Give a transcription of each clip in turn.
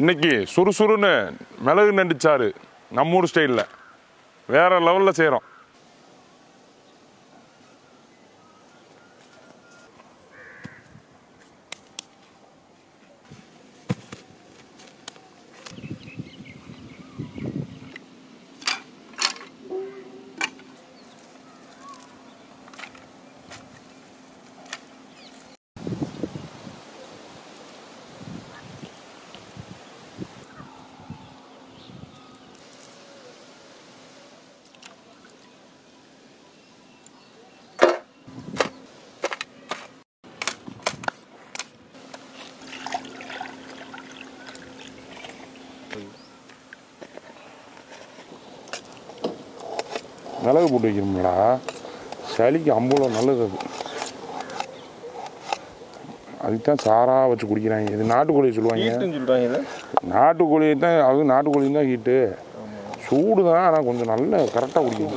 இன்னைக்கு சுறுசுறுன்னு மிளகு நண்டுச்சாறு நம்ம ஊர் ஸ்டைலில் வேற லெவலில் செய்கிறோம் மிளகு போட்டு வைக்கணும்லடா சளிக்கு அம்புலம் நல்லது அது அதுக்கு தான் சாராக வச்சு குடிக்கிறாங்க இது நாட்டுக்கோழி சொல்லுவாங்க ஹீட்டுன்னு சொல்கிறாங்க இதை நாட்டுக்கோழி தான் அது நாட்டுக்கோழி தான் ஹீட்டு சூடு தான் ஆனால் கொஞ்சம் நல்ல கரெக்டாக குடிக்கணும்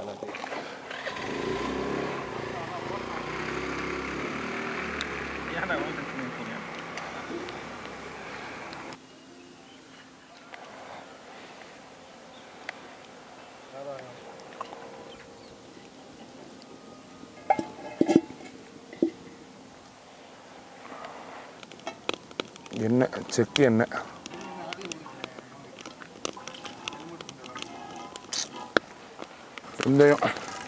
எண்ணெய் செக்கு எண்ணெய் வெந்தயம்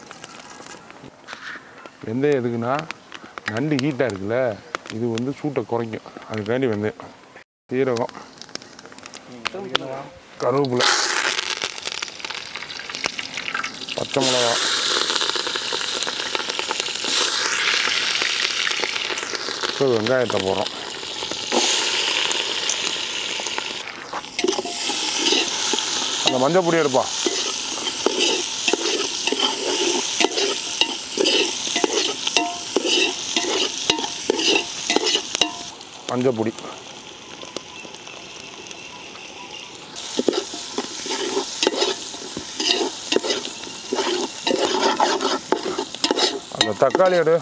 வெந்தயம் எதுக்குன்னா நண்டு ஹீட்டாக இருக்குல்ல இது வந்து சூட்டை குறைக்கும் அதுக்காண்டி வெந்தயம் சீரகம் கருவேப்பிலை பச்சை மிளகா இப்போ வெங்காயத்தை போடுறோம் அந்த மஞ்சள் பொடி எடுப்பா மஞ்சள் பொடி அந்த தக்காளி எடு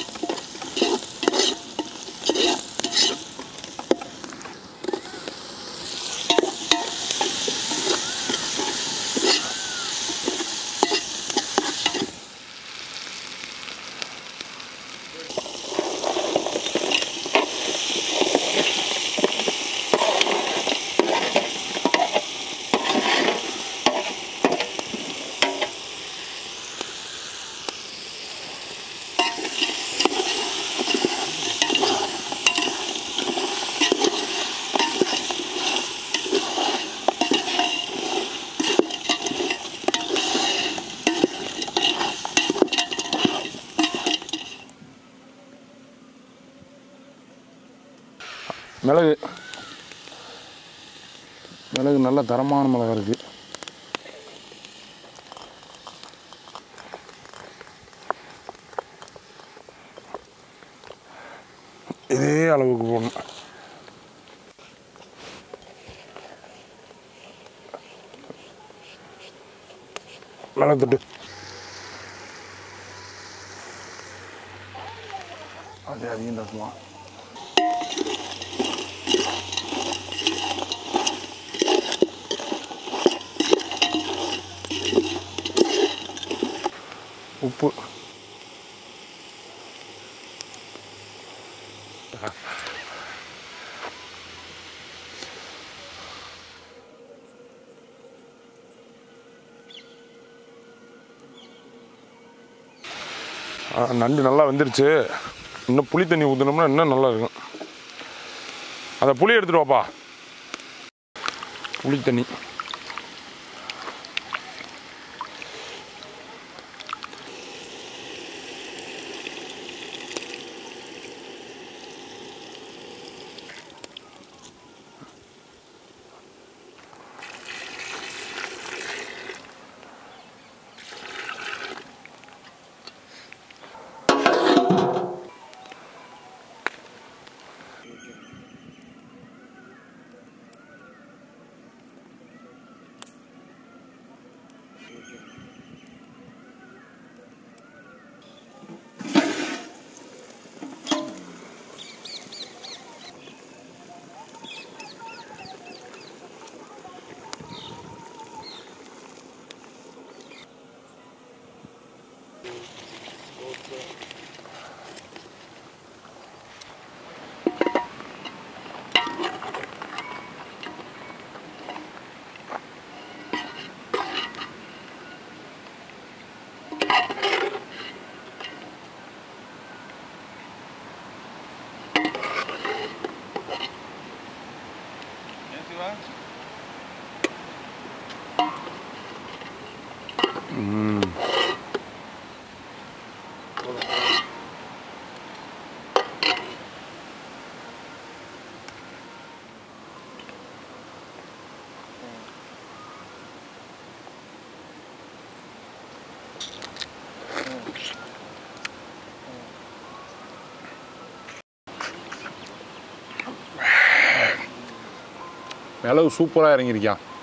மிளகு மிளகு நல்ல தரமான மிளகா இருக்குது இதே அளவுக்கு போடணும் மிளகுத்தட்டு அது அதிகம் தட்டுமா உப்பு ஆ, நண்டு நல்லா வெந்துருச்சு இன்னும் புளி தண்ணி ஊற்றினோம்னா இன்னும் நல்லா இருக்கும் அந்த புளி எடுத்துட்டு வாப்பா புளி தண்ணி சிவா ம் மிளகு சூப்பராக இறங்கியிருக்கான்